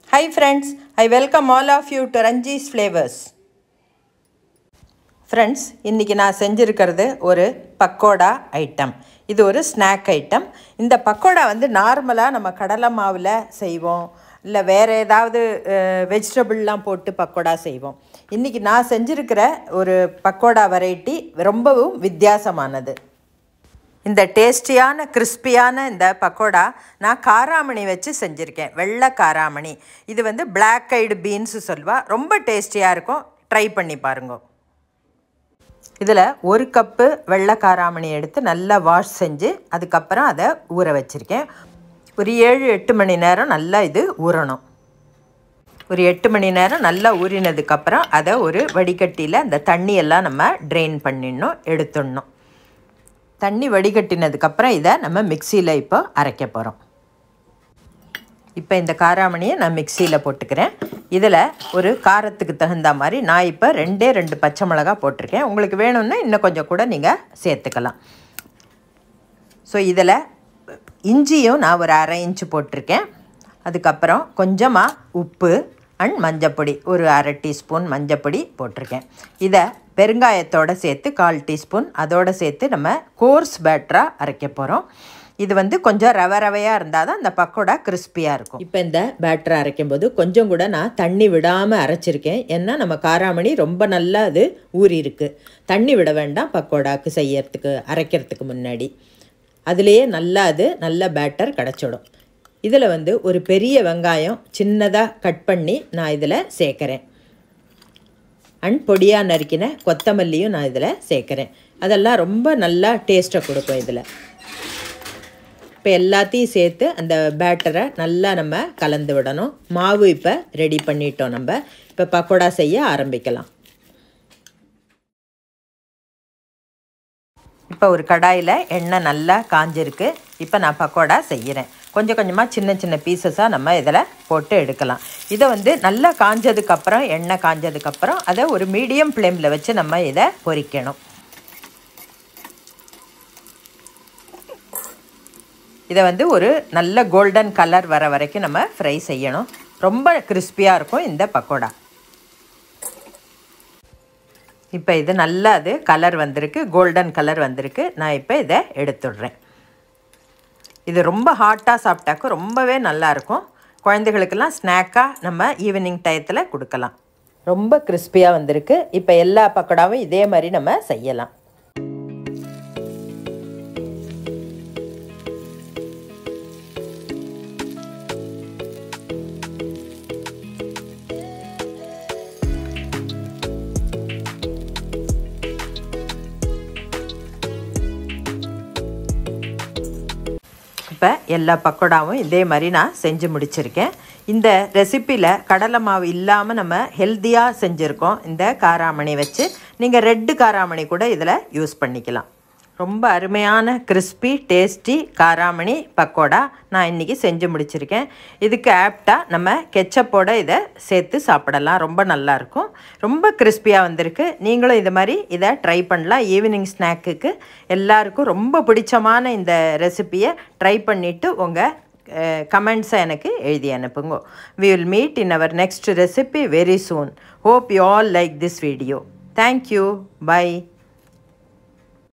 Hi friends, I welcome all of you to Ranji's Flavors. Friends இன்றைக்கி நான் செஞ்சுருக்கிறது ஒரு pakoda item இது ஒரு ஸ்நாக் ஐட்டம் இந்த பக்கோடா வந்து நார்மலாக நம்ம கடலை மாவில் செய்வோம் இல்லை வேறு ஏதாவது வெஜிடபிள்லாம் போட்டு பக்கோடா செய்வோம் இன்றைக்கி நான் செஞ்சுருக்கிற ஒரு பக்கோடா வெரைட்டி ரொம்பவும் வித்தியாசமானது இந்த டேஸ்டியான கிறிஸ்பியான இந்த பக்கோடா நான் காராமணி வச்சு செஞ்சுருக்கேன் வெள்ளை காராமணி இது வந்து பிளாக் ஐடு பீன்ஸு சொல்வா ரொம்ப டேஸ்டியாக இருக்கும் ட்ரை பண்ணி பாருங்க இதில் ஒரு கப்பு வெள்ளை காராமணி எடுத்து நல்லா வாஷ் செஞ்சு அதுக்கப்புறம் அதை ஊற வச்சுருக்கேன் ஒரு ஏழு எட்டு மணி நேரம் நல்லா இது ஊறணும் ஒரு எட்டு மணி நேரம் நல்லா ஊறினதுக்கப்புறம் அதை ஒரு வடிகட்டியில் அந்த தண்ணியெல்லாம் நம்ம ட்ரெயின் பண்ணிடணும் எடுத்துடணும் தண்ணி வடிகட்டினதுக்கப்புறம் இதை நம்ம மிக்சியில் இப்போ அரைக்க போகிறோம் இப்போ இந்த காராமணியை நான் மிக்சியில் போட்டுக்கிறேன் இதில் ஒரு காரத்துக்கு தகுந்த மாதிரி நான் இப்போ ரெண்டே ரெண்டு பச்சை மிளகா போட்டிருக்கேன் உங்களுக்கு வேணும்னா இன்னும் கொஞ்சம் கூட நீங்கள் சேர்த்துக்கலாம் ஸோ இதில் இஞ்சியும் நான் ஒரு அரை இன்ச்சு போட்டிருக்கேன் அதுக்கப்புறம் கொஞ்சமாக உப்பு அண்ட் மஞ்சப்பொடி ஒரு அரை டீஸ்பூன் மஞ்சப்பொடி போட்டிருக்கேன் இதை பெருங்காயத்தோடு சேர்த்து கால் டீஸ்பூன் அதோடு சேர்த்து நம்ம கோர்ஸ் பேட்டராக அரைக்க போகிறோம் இது வந்து கொஞ்சம் ரவை ரவையாக இருந்தால் தான் இந்த பக்கோடா கிறிஸ்பியாக இருக்கும் இப்போ இந்த பேட்டரை அரைக்கும் போது கொஞ்சம் கூட நான் தண்ணி விடாமல் அரைச்சிருக்கேன் ஏன்னா நம்ம காராமணி ரொம்ப நல்லா அது ஊறி இருக்குது தண்ணி விட வேண்டாம் பக்கோடாக்கு செய்யறதுக்கு அரைக்கிறதுக்கு முன்னாடி அதுலேயே நல்லா அது நல்ல பேட்டர் கிடச்சிடும் இதில் வந்து ஒரு பெரிய வெங்காயம் சின்னதாக கட் பண்ணி நான் இதில் சேர்க்குறேன் அண்ட் பொடியாக நறுக்கின கொத்தமல்லியும் நான் இதில் சேர்க்குறேன் அதெல்லாம் ரொம்ப நல்லா டேஸ்ட்டை கொடுக்கும் இதில் இப்போ எல்லாத்தையும் சேர்த்து அந்த பேட்டரை நல்லா நம்ம கலந்து விடணும் மாவு இப்போ ரெடி பண்ணிட்டோம் நம்ம இப்போ பக்கோடா செய்ய ஆரம்பிக்கலாம் இப்போ ஒரு கடாயில் எண்ணெய் நல்லா காஞ்சிருக்கு இப்போ நான் பக்கோடா செய்கிறேன் கொஞ்சம் கொஞ்சமாக சின்ன சின்ன பீசஸாக நம்ம இதில் போட்டு எடுக்கலாம் இதை வந்து நல்லா காஞ்சதுக்கப்புறம் எண்ணெய் காஞ்சதுக்கப்புறம் அதை ஒரு மீடியம் ஃப்ளேமில் வச்சு நம்ம இதை பொரிக்கணும் இதை வந்து ஒரு நல்ல கோல்டன் கலர் வர வரைக்கும் நம்ம ஃப்ரை செய்யணும் ரொம்ப கிறிஸ்பியாக இருக்கும் இந்த பக்கோடா இப்போ இது நல்லா அது கலர் வந்திருக்கு கோல்டன் கலர் வந்திருக்கு நான் இப்போ இதை எடுத்துடுறேன் இது ரொம்ப ஹாட்டாக சாப்பிட்டாக்கும் ரொம்பவே நல்லாயிருக்கும் குழந்தைகளுக்கெல்லாம் ஸ்நாக்காக நம்ம ஈவினிங் டயத்தில் கொடுக்கலாம் ரொம்ப கிறிஸ்பியாக வந்திருக்கு இப்போ எல்லா பக்கோடாவும் இதே மாதிரி நம்ம செய்யலாம் இப்போ எல்லா பக்கோடாவும் இதே மாதிரி நான் செஞ்சு முடிச்சிருக்கேன் இந்த ரெசிப்பியில் கடலை மாவு இல்லாமல் நம்ம ஹெல்த்தியாக செஞ்சுருக்கோம் இந்த காராமணி வச்சு நீங்கள் ரெட்டு காராமணி கூட இதில் யூஸ் பண்ணிக்கலாம் ரொம்ப அருமையான கிறிஸ்பி டேஸ்டி காராமணி பக்கோடா நான் இன்றைக்கி செஞ்சு முடிச்சிருக்கேன் இதுக்கு ஆப்டாக நம்ம கெச்சப்போட இதை சேர்த்து சாப்பிடலாம் ரொம்ப நல்லாயிருக்கும் ரொம்ப கிறிஸ்பியாக வந்திருக்கு நீங்களும் இது மாதிரி இதை ட்ரை பண்ணலாம் ஈவினிங் ஸ்நாக்குக்கு எல்லாருக்கும் ரொம்ப பிடிச்சமான இந்த ரெசிப்பியை ட்ரை பண்ணிவிட்டு உங்கள் கமெண்ட்ஸை எனக்கு எழுதி அனுப்புங்க we will meet in our next recipe very soon hope you all like this video thank you by